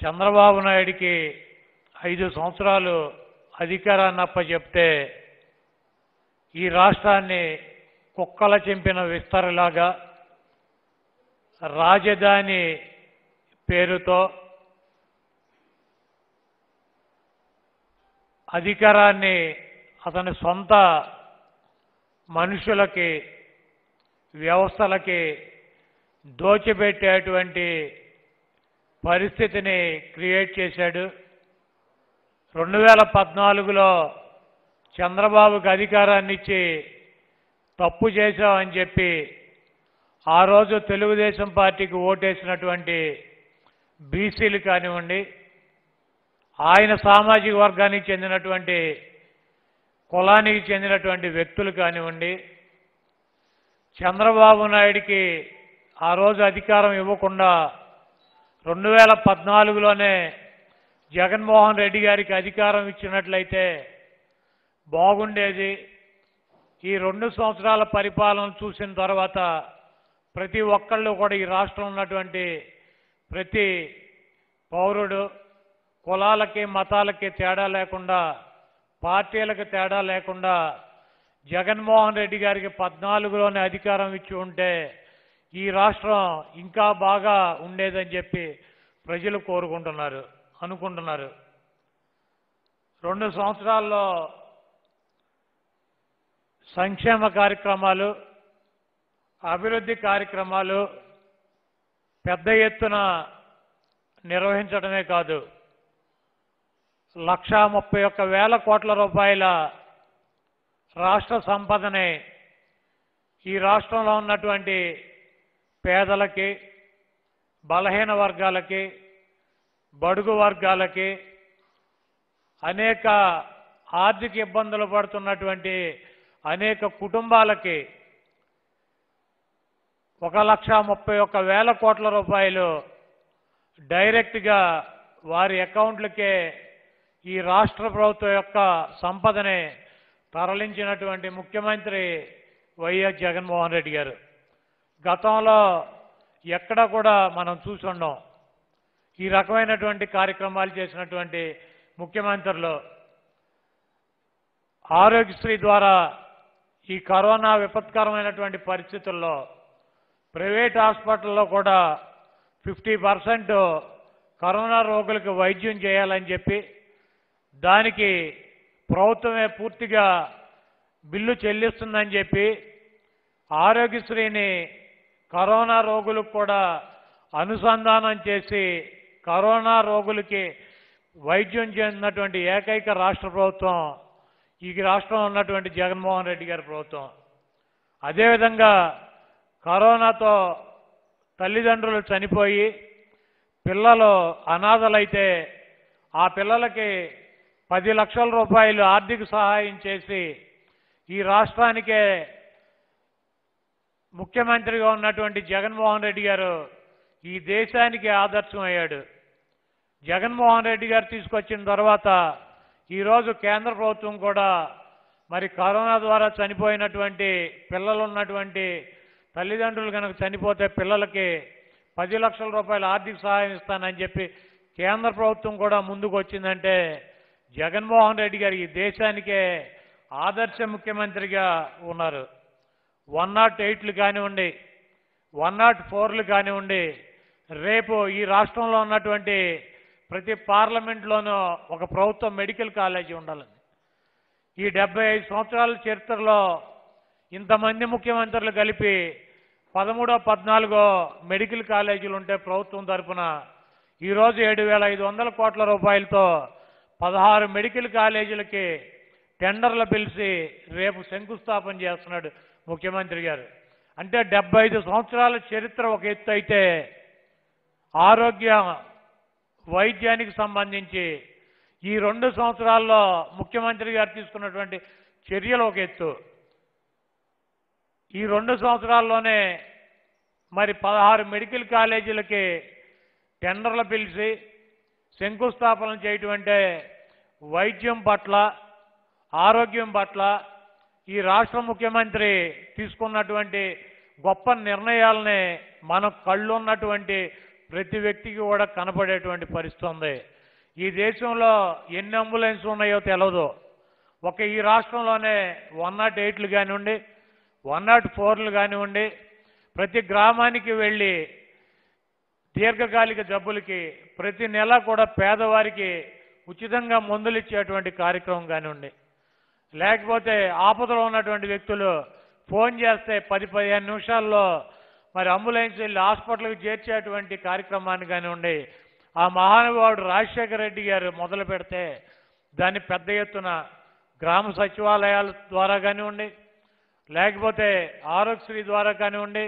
చంద్రబాబు నాయుడికి ఐదు సంవత్సరాలు అధికారాన్ని అప్పచెప్తే ఈ రాష్ట్రాన్ని కుక్కల చెంపిన విస్తరలాగా రాజధాని పేరుతో అధికారాన్ని అతని సొంత మనుషులకి వ్యవస్థలకి దోచిపెట్టేటువంటి పరిస్థితిని క్రియేట్ చేశాడు రెండు వేల పద్నాలుగులో చంద్రబాబుకి అధికారాన్ని ఇచ్చి తప్పు చేశామని చెప్పి ఆ రోజు తెలుగుదేశం పార్టీకి ఓటేసినటువంటి బీసీలు కానివ్వండి ఆయన సామాజిక వర్గానికి చెందినటువంటి కులానికి చెందినటువంటి వ్యక్తులు కానివ్వండి చంద్రబాబు నాయుడికి ఆ రోజు అధికారం ఇవ్వకుండా రెండు వేల పద్నాలుగులోనే జగన్మోహన్ రెడ్డి గారికి అధికారం ఇచ్చినట్లయితే బాగుండేది ఈ రెండు సంవత్సరాల పరిపాలన చూసిన తర్వాత ప్రతి ఒక్కళ్ళు కూడా ఈ రాష్ట్రంలో ఉన్నటువంటి ప్రతి పౌరుడు కులాలకి మతాలకి తేడా లేకుండా పార్టీలకు తేడా లేకుండా జగన్మోహన్ రెడ్డి గారికి పద్నాలుగులోనే అధికారం ఇచ్చి ఉంటే ఈ రాష్ట్రం ఇంకా బాగా ఉండేదని చెప్పి ప్రజలు కోరుకుంటున్నారు అనుకుంటున్నారు రెండు సంవత్సరాల్లో సంక్షేమ కార్యక్రమాలు అభివృద్ధి కార్యక్రమాలు పెద్ద ఎత్తున నిర్వహించడమే కాదు లక్షా ముప్పై ఒక్క వేల కోట్ల రూపాయల రాష్ట్ర సంపదని ఈ రాష్ట్రంలో ఉన్నటువంటి పేదలకి బలహీన వర్గాలకి బడుగు వర్గాలకి అనేక ఆర్థిక ఇబ్బందులు పడుతున్నటువంటి అనేక కుటుంబాలకి ఒక లక్ష ముప్పై ఒక్క వేల కోట్ల రూపాయలు డైరెక్ట్గా వారి అకౌంట్లకే ఈ రాష్ట్ర ప్రభుత్వం యొక్క సంపదని తరలించినటువంటి ముఖ్యమంత్రి వైఎస్ జగన్మోహన్ రెడ్డి గారు గతంలో ఎక్కడ కూడా మనం చూసి ఉండం ఈ రకమైనటువంటి కార్యక్రమాలు చేసినటువంటి ముఖ్యమంత్రులు ఆరోగ్యశ్రీ ద్వారా ఈ కరోనా విపత్కరమైనటువంటి పరిస్థితుల్లో ప్రైవేట్ హాస్పిటల్లో కూడా ఫిఫ్టీ పర్సెంట్ కరోనా రోగులకు వైద్యం చేయాలని చెప్పి దానికి ప్రభుత్వమే పూర్తిగా బిల్లు చెల్లిస్తుందని చెప్పి ఆరోగ్యశ్రీని కరోనా రోగులకు కూడా అనుసంధానం చేసి కరోనా రోగులకి వైద్యం చెందినటువంటి ఏకైక రాష్ట్ర ప్రభుత్వం ఈ రాష్ట్రంలో ఉన్నటువంటి జగన్మోహన్ రెడ్డి గారి ప్రభుత్వం అదేవిధంగా కరోనాతో తల్లిదండ్రులు చనిపోయి పిల్లలు అనాథలైతే ఆ పిల్లలకి పది లక్షల రూపాయలు ఆర్థిక సహాయం చేసి ఈ రాష్ట్రానికే ముఖ్యమంత్రిగా ఉన్నటువంటి జగన్మోహన్ రెడ్డి గారు ఈ దేశానికి ఆదర్శం అయ్యాడు జగన్మోహన్ రెడ్డి గారు తీసుకొచ్చిన తర్వాత ఈరోజు కేంద్ర ప్రభుత్వం కూడా మరి కరోనా ద్వారా చనిపోయినటువంటి పిల్లలు ఉన్నటువంటి తల్లిదండ్రులు కనుక చనిపోతే పిల్లలకి పది లక్షల రూపాయల ఆర్థిక సహాయం ఇస్తానని చెప్పి కేంద్ర ప్రభుత్వం కూడా ముందుకు వచ్చిందంటే జగన్మోహన్ రెడ్డి గారు ఈ దేశానికే ఆదర్శ ముఖ్యమంత్రిగా ఉన్నారు వన్ నాట్ ఎయిట్లు కానివ్వండి వన్ నాట్ ఫోర్లు కానివ్వండి రేపు ఈ రాష్ట్రంలో ఉన్నటువంటి ప్రతి పార్లమెంట్లోనూ ఒక ప్రభుత్వ మెడికల్ కాలేజీ ఉండాలని ఈ డెబ్బై ఐదు సంవత్సరాల చరిత్రలో ఇంతమంది ముఖ్యమంత్రులు కలిపి పదమూడో పద్నాలుగో మెడికల్ కాలేజీలు ఉంటే ప్రభుత్వం తరపున ఈరోజు ఏడు వేల ఐదు వందల కోట్ల రూపాయలతో పదహారు మెడికల్ కాలేజీలకి టెండర్లు పిలిచి రేపు శంకుస్థాపన చేస్తున్నాడు ముఖ్యమంత్రి గారు అంటే డెబ్బై ఐదు సంవత్సరాల చరిత్ర ఒక ఎత్తు అయితే ఆరోగ్య వైద్యానికి సంబంధించి ఈ రెండు సంవత్సరాల్లో ముఖ్యమంత్రి గారు తీసుకున్నటువంటి చర్యలు ఒక ఎత్తు ఈ రెండు సంవత్సరాల్లోనే మరి పదహారు మెడికల్ కాలేజీలకి టెండర్లు పిలిచి శంకుస్థాపన చేయటం అంటే వైద్యం పట్ల ఆరోగ్యం పట్ల ఈ రాష్ట్ర ముఖ్యమంత్రి తీసుకున్నటువంటి గొప్ప నిర్ణయాలని మన కళ్ళున్నటువంటి ప్రతి వ్యక్తికి కూడా కనపడేటువంటి పరిస్థితి ఉంది ఈ దేశంలో ఎన్ని అంబులెన్స్ ఉన్నాయో తెలియదు ఒక ఈ రాష్ట్రంలోనే వన్ నాట్ ఎయిట్లు కానివ్వండి వన్ నాట్ ఫోర్లు కానివ్వండి ప్రతి గ్రామానికి వెళ్ళి దీర్ఘకాలిక జబ్బులకి ప్రతి నెల కూడా పేదవారికి ఉచితంగా మందులు ఇచ్చేటువంటి కార్యక్రమం కానివ్వండి లేకపోతే ఆపదలో ఉన్నటువంటి వ్యక్తులు ఫోన్ చేస్తే పది పదిహేను నిమిషాల్లో మరి అంబులెన్స్ వెళ్ళి హాస్పిటల్కి చేర్చేటువంటి కార్యక్రమాన్ని కానివ్వండి ఆ మహానుభావుడు రాజశేఖర రెడ్డి గారు మొదలు పెడితే దాన్ని పెద్ద ఎత్తున గ్రామ సచివాలయాల ద్వారా కానివ్వండి లేకపోతే ఆరోగ్యశ్రీ ద్వారా కానివ్వండి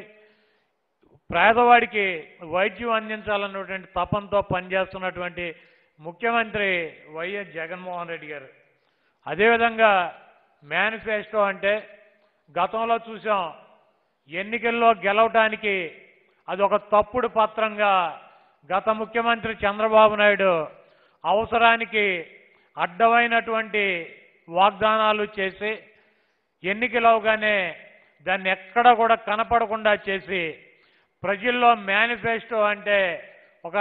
పేదవాడికి వైద్యం అందించాలన్నటువంటి తపంతో పనిచేస్తున్నటువంటి ముఖ్యమంత్రి వైఎస్ జగన్మోహన్ రెడ్డి గారు అదేవిధంగా మేనిఫెస్టో అంటే గతంలో చూసాం ఎన్నికల్లో గెలవటానికి అది ఒక తప్పుడు పత్రంగా గత ముఖ్యమంత్రి చంద్రబాబు నాయుడు అవసరానికి అడ్డమైనటువంటి వాగ్దానాలు చేసి ఎన్నికలు అవగానే దాన్ని ఎక్కడ కూడా కనపడకుండా చేసి ప్రజల్లో మేనిఫెస్టో అంటే ఒక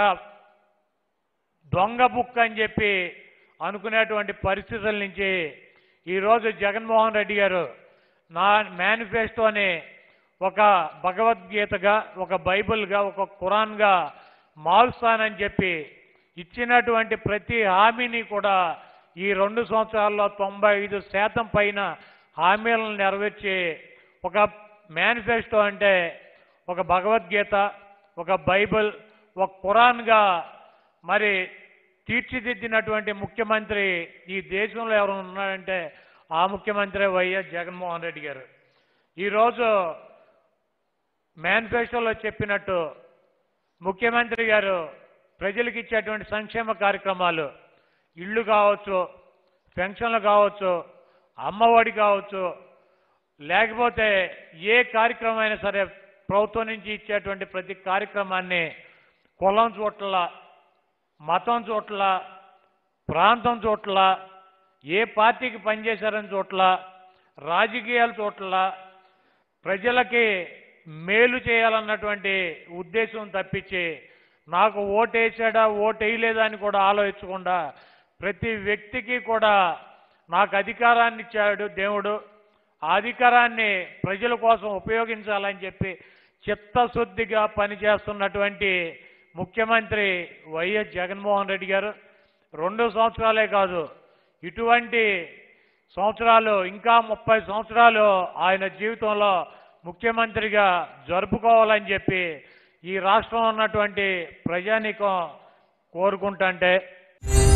దొంగ బుక్ అని చెప్పి అనుకునేటువంటి పరిస్థితుల నుంచి ఈరోజు జగన్మోహన్ రెడ్డి గారు నా మేనిఫెస్టోని ఒక భగవద్గీతగా ఒక బైబిల్గా ఒక ఖురాన్గా మారుస్తానని చెప్పి ఇచ్చినటువంటి ప్రతి హామీని కూడా ఈ రెండు సంవత్సరాల్లో తొంభై ఐదు శాతం పైన హామీలను నెరవేర్చి ఒక మేనిఫెస్టో అంటే ఒక భగవద్గీత ఒక బైబిల్ ఒక ఖురాన్గా మరి తీర్చిదిద్దినటువంటి ముఖ్యమంత్రి ఈ దేశంలో ఎవరు ఉన్నారంటే ఆ ముఖ్యమంత్రి వైఎస్ జగన్మోహన్ రెడ్డి గారు ఈరోజు మేనిఫెస్టోలో చెప్పినట్టు ముఖ్యమంత్రి గారు ప్రజలకు ఇచ్చేటువంటి సంక్షేమ కార్యక్రమాలు ఇళ్ళు కావచ్చు పెన్షన్లు కావచ్చు అమ్మఒడి కావచ్చు లేకపోతే ఏ కార్యక్రమం అయినా సరే ప్రభుత్వం నుంచి ఇచ్చేటువంటి ప్రతి కార్యక్రమాన్ని కులం చోట్ల మతం చోట్ల ప్రాంతం చోట్ల ఏ పార్టీకి పనిచేశారని చోట్ల రాజకీయాల చోట్ల ప్రజలకి మేలు చేయాలన్నటువంటి ఉద్దేశం తప్పించి నాకు ఓటేసాడా ఓటేయలేదా అని కూడా ఆలోచించకుండా ప్రతి వ్యక్తికి కూడా నాకు అధికారాన్ని ఇచ్చాడు దేవుడు ఆ అధికారాన్ని ప్రజల కోసం ఉపయోగించాలని చెప్పి చిత్తశుద్ధిగా పనిచేస్తున్నటువంటి ముఖ్యమంత్రి వైఎస్ జగన్మోహన్ రెడ్డి గారు రెండు సంవత్సరాలే కాదు ఇటువంటి సంవత్సరాలు ఇంకా ముప్పై సంవత్సరాలు ఆయన జీవితంలో ముఖ్యమంత్రిగా జరుపుకోవాలని చెప్పి ఈ రాష్ట్రంలో ఉన్నటువంటి ప్రజానీకం కోరుకుంటుంటే